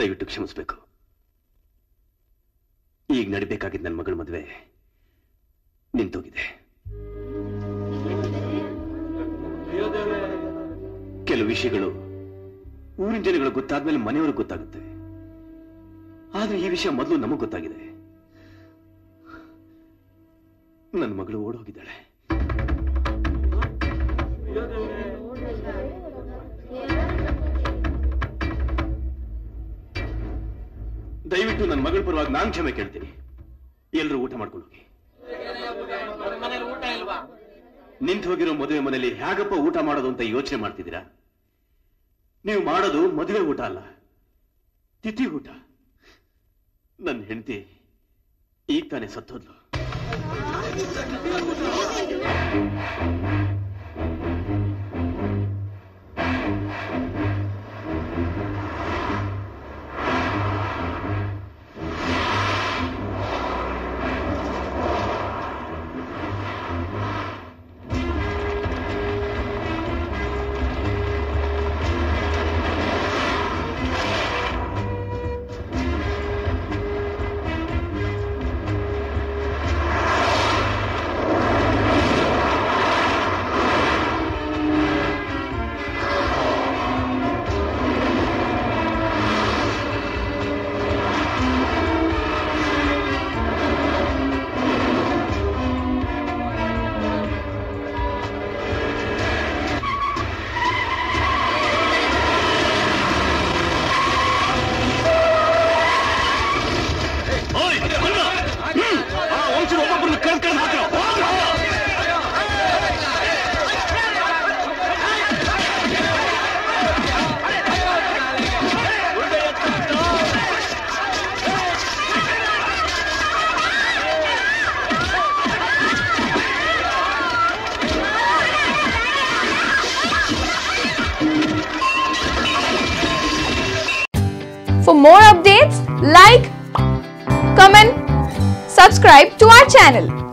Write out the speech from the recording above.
ದಯವಿಟ್ಟು ಕ್ಷಮಿಸಬೇಕು ಈಗ ನಡಿಬೇಕಾಗಿದ್ದ ನನ್ನ ಮಗಳ ಮದುವೆ ನಿಂತೋಗಿದೆ ಕೆಲವು ವಿಷಯಗಳು ಊರಿನ ಜನಗಳು ಗೊತ್ತಾದ್ಮೇಲೆ ಮನೆಯವ್ರಿಗೆ ಗೊತ್ತಾಗುತ್ತೆ ಆದ್ರೆ ಈ ವಿಷಯ ಮೊದಲು ನಮಗ್ ಗೊತ್ತಾಗಿದೆ ನನ್ನ ಮಗಳು ಓಡೋಗಿದ್ದಾಳೆ ದಯವಿಟ್ಟು ನನ್ನ ಮಗಳ ಪರವಾಗಿ ನಾನ್ ಕ್ಷಮೆ ಕೇಳ್ತೀನಿ ಎಲ್ರು ಊಟ ಮಾಡ್ಕೊಂಡು ಹೋಗಿ ನಿಂತು ಹೋಗಿರೋ ಮದುವೆ ಮನೆಯಲ್ಲಿ ಹೇಗಪ್ಪ ಊಟ ಮಾಡೋದು ಅಂತ ಯೋಚನೆ ಮಾಡ್ತಿದ್ದೀರಾ ನೀವು ಮಾಡೋದು ಮದುವೆ ಊಟ ಅಲ್ಲ ತಿಥಿ ಊಟ ನನ್ನ ಹೆಂಡತಿ ಈಗ ತಾನೇ ಸತ್ತೋದ್ಲು ವಂಶದ ಒಬ್ಬೊಬ್ಬರನ್ನ ಕರೆದು ಕರೆದು ಹಾಕಿರೋ For more updates, like, comment, subscribe to our channel.